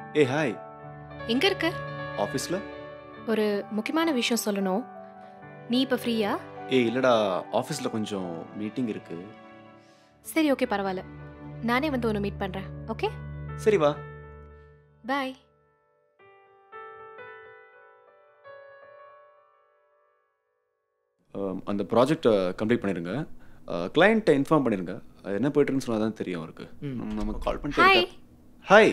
ஏ hi எங்க இருக்க ஆஃபீஸில் ஒரு முக்கியமான விஷயம் சொல்லணும் நீ இப்போ ஃப்ரீயா ஏய் இல்லைடா ஆஃபீஸில் கொஞ்சம் மீட்டிங் இருக்கு சரி ஓகே பரவாயில்ல நானே வந்து ஒன்று மீட் பண்ணுறேன் ஓகே சரி வா பாய் அம், அந்த ப்ராஜெக்டை கம்ப்ளீட் பண்ணிடுங்க கிளைண்ட்டை இன்ஃபார்ம் பண்ணிடுங்க அது என்ன போயிட்டுருன்னு சொன்னால் தான் தெரியும் அவருக்கு ம். நம்ம- நமக்கு கால் ஹாய் பண்ணிட்டு ஹாய்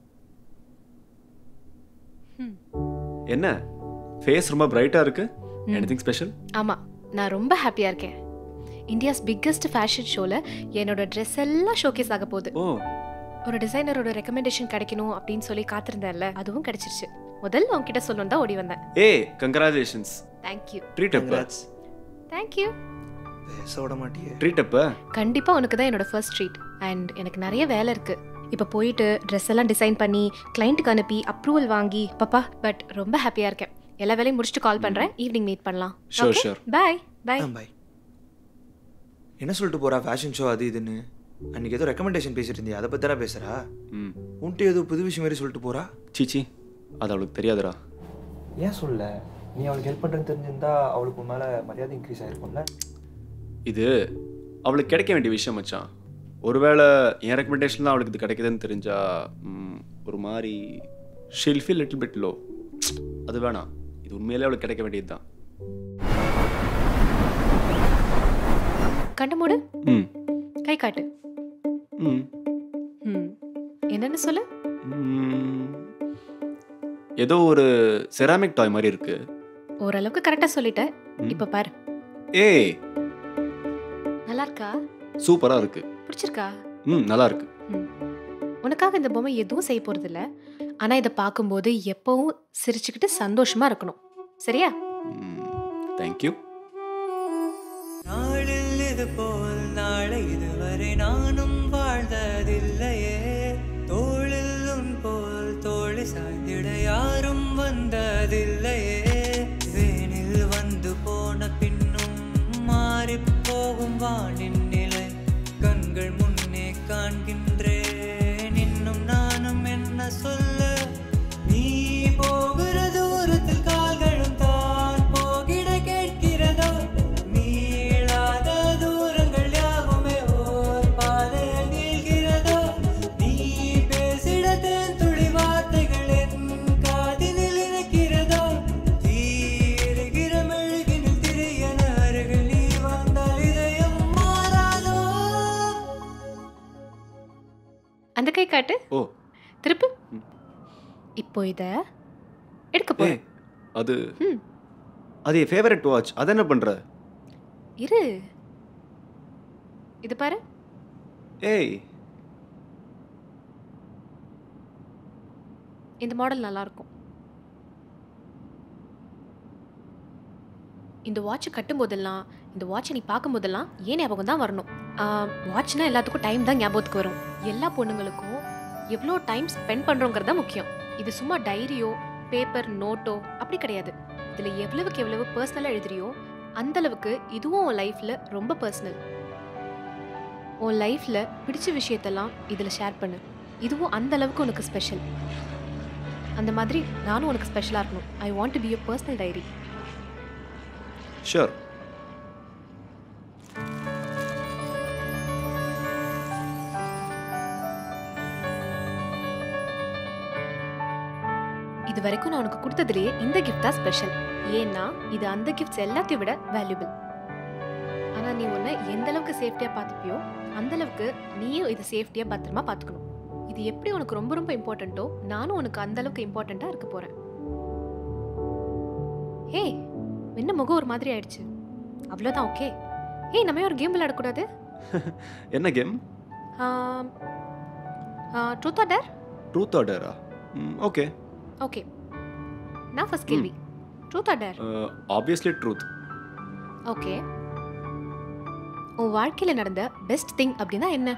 ம். என்ன ஃபேஸ் ரொம்ப பிரைட்டாக இருக்கு ம். எனிதிங் ஸ்பெஷல் ஆமாம் நான் ரொம்ப ஹாப்பியாக இருக்கேன் இந்தியாஸ் பிக்கஸ்ட் ஃபேஷன் ஷோவில் என்னோட ட்ரெஸ் எல்லாம் ஷோகேஸ் ஆக போகுது ஓ ஒரு டிசைனரோட ரெக்கமெண்டேஷன் கிடைக்கணும் அப்படின்னு சொல்லி காத்திருந்தேன்ல அதுவும் கிடைச்சிருச்சு முதல்ல உன்கிட்ட சொல்லணும் தான் ஓடி வந்தேன் ஏய் கங்க்ராச்சுலேஷன்ஸ் தேங்க்யூ ட்ரீட் அப்ப Congrats. தேங்க்யூ பேச விட மாட்டியே ட்ரீட் அப்ப கண்டிப்பா உனக்கு தான் என்னோட ஃபர்ஸ்ட் ட்ரீட் அண்ட் எனக்கு நிறைய வேலை இருக்கு இப்போ போயிட்டு ட்ரெஸ் எல்லாம் டிசைன் பண்ணி கிளைண்ட்டுக்கு அனுப்பி அப்ரூவல் வாங்கி பாப்பா பட் ரொம்ப ஹாப்பியா இருக்கேன் எல்லா வேலையும் முடிச்சுட்டு கால் பண்றேன் ஈவினிங் மீட் பண்ணலாம் Sure, sure. Bye bye bye என்ன சொல்லிட்டு போறா ஃபேஷன் ஷோ அது இதுன்னு அன்னைக்கு ஏதோ ரெக்கமெண்டேஷன் பேசிட்டு இருந்தியா அதை பத்தி தானே பேசுறா ம் உன்ட்டு ஏதோ புது விஷயம் மாதிரி சொல்லிட்டு போறா சீச்சி அது அவளுக்கு தெரியாதுடா ஏன் சொல்ல நீ அவளுக்கு ஹெல்ப் பண்ணுறேன்னு தெரிஞ்சிருந்தா அவளுக்கு உன் மேலே மரியாதை இன்க்ரீஸ் ஆயிருக்கும்ல இது அவளுக்கு கிடைக்க வேண்டிய விஷயம் மச்சான் ஒருவேளை என் ரெக்கமெண்டேஷன் தான் அவளுக்கு இது கிடைக்குதுன்னு தெரிஞ்சா ம், ஒரு மாதிரி ஷீல் ஃபீல் லிட்டில் பிட் லோ அது வேணாம் இது உண்மையிலே அவளுக்கு கிடைக்க வேண்டியது தான் கண்ணு மூடு ம் கை காட்டு ம் ம் என்னன்னு சொல்லு ம். ஏதோ ஒரு செராமிக் டாய் மாதிரி இருக்கு ஓரளவுக்கு கரெக்டா சொல்லிட்டேன் ம். இப்போ பாரு ஏய் நல்லா இருக்கா சூப்பரா இருக்கு பிடிச்சிருக்கா ம் நல்லா இருக்கு உனக்காக இந்த பொம்மை எதுவும் செய்ய போறது இல்ல ஆனா இதை பார்க்கும்போது எப்பவும் சிரிச்சுக்கிட்டு சந்தோஷமா இருக்கணும் சரியா தேங்க்யூ நாளில் இது போல் நாளை இதுவரை நானும் வாழ்ந்ததில்லையே தோளில் உன் போல் தோழி சாய்ந்திட யாரும் வந்ததில்லையே வேனில் வந்து போன பின்னும் மாறிப் போகும் வானின் நிலை கண்கள் முன்னே காண்கின்றேன் இன்னும் நானும் என்ன சொல்ல நீ போகிற தூரத்தில் கால்களும் தான் போகிட கேட்கிறதோ நீளாத தூரங்கள் யாவுமே ஓர் பாதையில் நீள்கிறதோ நீ பேசிட தேன் துளி வார்த்தைகள் என் காதினில் இணைக்கிறதோ தீருகிற மெழுகினில் திரியன அருகில் நீ வந்தால் இதயம் மாறாதோ அந்த கை காட்டு ஓ திருப்பு ம். இப்போ இத எடுக்க போறேன் ஏய் அது ம். அது என் ஃபேவரட் வாட்ச் அதை என்ன பண்ற இரு இது பாரு ஏய் இந்த மாடல் நல்லா இருக்கும் இந்த வாட்ச் கட்டும் போதெல்லாம் இந்த வாட்சை நீ பார்க்கும் போதெல்லாம் ஏன் ஞாபகம் தான் வரணும் வாட்ச்னா எல்லாத்துக்கும் டைம் தான் ஞாபகத்துக்கு வரும் எல்லா பொண்ணுங்களுக்கும் எவ்வளோ டைம் ஸ்பெண்ட் பண்ணுறோங்கிறது தான் முக்கியம் இது சும்மா டைரியோ பேப்பர் நோட்டோ அப்படி கிடையாது இதில் எவ்வளவுக்கு எவ்வளவு பர்சனலாக எழுதுறியோ அந்த அளவுக்கு இதுவும் உன் லைஃப்பில் ரொம்ப பர்சனல் உன் லைஃப்பில் பிடிச்ச விஷயத்தெல்லாம் இதில் ஷேர் பண்ணு இதுவும் அந்த அளவுக்கு உனக்கு ஸ்பெஷல் அந்த மாதிரி நானும் உனக்கு ஸ்பெஷலாக இருக்கணும் I want to be your personal diary sure இது வரைக்கும் நான் உனக்கு கொடுத்ததுலயே இந்த கிஃப்ட் தான் ஸ்பெஷல் ஏன்னா இது அந்த கிஃப்ட்ஸ் எல்லாத்தையும் விட வேல்யூபிள் ஆனா நீ உன்னை எந்த அளவுக்கு சேஃப்டியா பார்த்துப்பியோ அந்த அளவுக்கு நீயும் இது சேஃப்டியா பத்திரமா பார்த்துக்கணும் இது எப்படி உனக்கு ரொம்ப ரொம்ப இம்பார்ட்டண்ட்டோ நானும் உனக்கு அந்த அளவுக்கு இம்பார்ட்டண்ட்டா இருக்க போறேன் ஹே என்ன முகம் ஒரு மாதிரி ஆயிடுச்சு அவ்வளோதான் ஓகே ஏய் நம்ம ஏன் ஒரு கேம் விளையாடக்கூடாது என்ன game truth or dare truth ஆர்டரா ஓகே ஓகே நான் ஃபர்ஸ்ட் கேள்வி truth or dare obviously truth okay உன் வாழ்க்கையில் நடந்த பெஸ்ட் திங் அப்படின்னா என்ன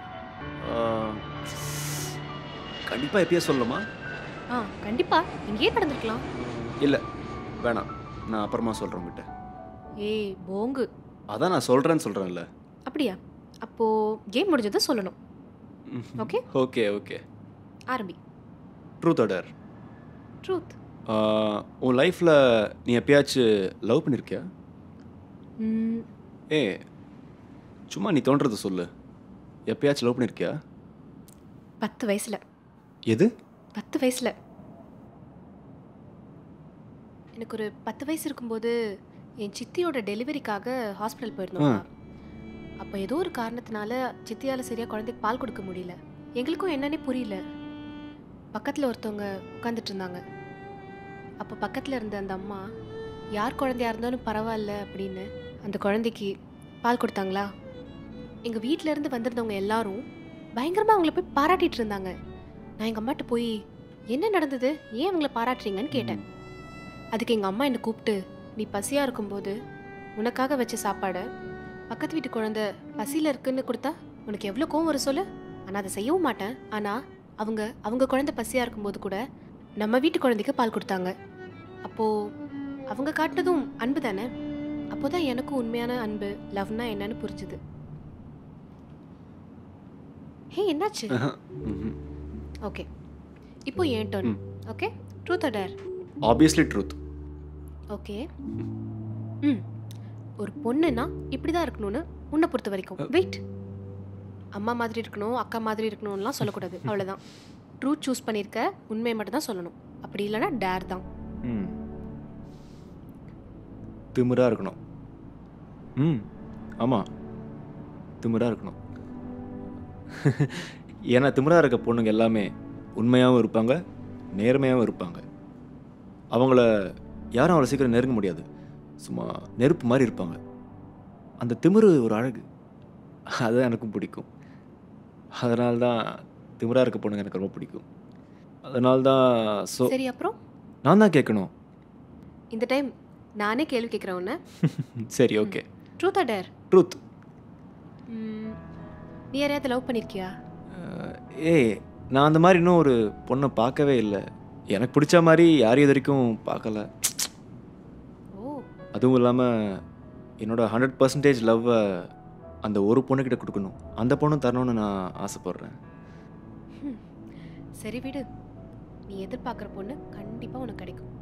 கண்டிப்பாக எப்பயே சொல்லணுமா ஆ கண்டிப்பா இங்கேயே நடந்திருக்கலாம் இல்லை வேணாம் நான் அப்புறமா சொல்கிறேன் உங்ககிட்ட ஏய் போங்கு அதான் நான் சொல்கிறேன்னு சொல்கிறேன்ல அப்படியா அப்போ கேம் முடிஞ்சதை சொல்லணும் Okay. ஓகே ஓகே ஆரம்பி ட்ரூத் ஆர்டர் ட்ரூத் உன் லைஃப்பில் நீ எப்பயாச்சும் லவ் பண்ணியிருக்கியா ஏ சும்மா நீ தோன்றதை சொல்லு எப்பயாச்சும் லவ் பண்ணியிருக்கியா பத்து வயசுல எது பத்து வயசுல எனக்கு ஒரு பத்து வயசு இருக்கும்போது என் சித்தியோட டெலிவரிக்காக ஹாஸ்பிட்டல் போயிருந்தோம் அப்போ ஏதோ ஒரு காரணத்தினால சித்தியால் சரியாக குழந்தைக்கு பால் கொடுக்க முடியல எங்களுக்கும் என்னன்னே புரியல பக்கத்தில் ஒருத்தவங்க உட்காந்துட்டு இருந்தாங்க அப்போ பக்கத்தில் இருந்த அந்த அம்மா யார் குழந்தையா இருந்தாலும் பரவாயில்ல அப்படின்னு அந்த குழந்தைக்கு பால் கொடுத்தாங்களா எங்கள் வீட்டில இருந்து வந்திருந்தவங்க எல்லாரும் பயங்கரமாக அவங்கள போய் பாராட்டிட்டு இருந்தாங்க நான் எங்கள் அம்மாட்ட போய் என்ன நடந்தது ஏன் அவங்கள பாராட்டுறீங்கன்னு கேட்டேன் அதுக்கு எங்கள் அம்மா என்னை கூப்பிட்டு நீ பசியாக இருக்கும்போது உனக்காக வச்ச சாப்பாடை பக்கத்து வீட்டு குழந்தை பசியில் இருக்குன்னு கொடுத்தா உனக்கு எவ்வளோ கோவம் வரும் சொல்லு ஆனால் அதை செய்யவும் மாட்டேன் ஆனால் அவங்க அவங்க குழந்தை பசியாக இருக்கும்போது கூட நம்ம வீட்டு குழந்தைக்கு பால் கொடுத்தாங்க அப்போது அவங்க காட்டினதும் அன்பு தானே அப்போ தான் எனக்கும் உண்மையான அன்பு லவ்னா என்னன்னு புரிஞ்சுது ஹே என்னாச்சு ம்ஹும். ஓகே இப்போ என் டர்ன் ம். Okay truth dare obviously truth okay ம் ஒரு பொண்ணுனா இப்படி தான் இருக்கணும்னு உன்னை பொறுத்த வரைக்கும் வெயிட் அம்மா மாதிரி இருக்கணும் அக்கா மாதிரி இருக்கணும்லாம் சொல்லக்கூடாது அவ்வளோதான் ட்ரூத் சூஸ் பண்ணியிருக்க உண்மையை மட்டும் தான் சொல்லணும் அப்படி இல்லைன்னா டேர் தான் ம் திமிரா இருக்கணும் ம் ஆமாம் திமிரா இருக்கணும் ஏன்னா திமிரா இருக்க பொண்ணுங்க எல்லாமே உண்மையாகவும் இருப்பாங்க நேர்மையாகவும் இருப்பாங்க அவங்கள யாரும் அவ்வளோ சீக்கிரம் நெருங்க முடியாது சும்மா நெருப்பு மாதிரி இருப்பாங்க அந்த திமிரு ஒரு அழகு அதுதான் எனக்கும் பிடிக்கும் அதனால தான் திமிரா இருக்க பொண்ணுங்க எனக்கு ரொம்ப பிடிக்கும் அதனால தான் ஸோ சரி அப்புறம் நான் தான் கேட்கணும் இந்த டைம் நானே கேள்வி கேட்குறேன் உன்னை சரி ஓகே ட்ரூத்தா டேர் ட்ரூத் நீ யாரையாவது லவ் பண்ணியிருக்கியா ஏய் நான் அந்த மாதிரி இன்னும் ஒரு பொண்ணை பார்க்கவே இல்லை எனக்கு பிடிச்ச மாதிரி யாரையும் இது வரைக்கும் பார்க்கல ஓ அதுவும் இல்லாமல் என்னோட ஹண்ட்ரட் பர்சன்டேஜ் லவ்வை அந்த ஒரு பொண்ணுக்கிட்ட கொடுக்கணும் அந்த பொண்ணும் தரணும்னு நான் ஆசைப்பட்றேன் சரி விடு நீ எதிர்பார்க்குற பொண்ணு கண்டிப்பாக உனக்கு கிடைக்கும்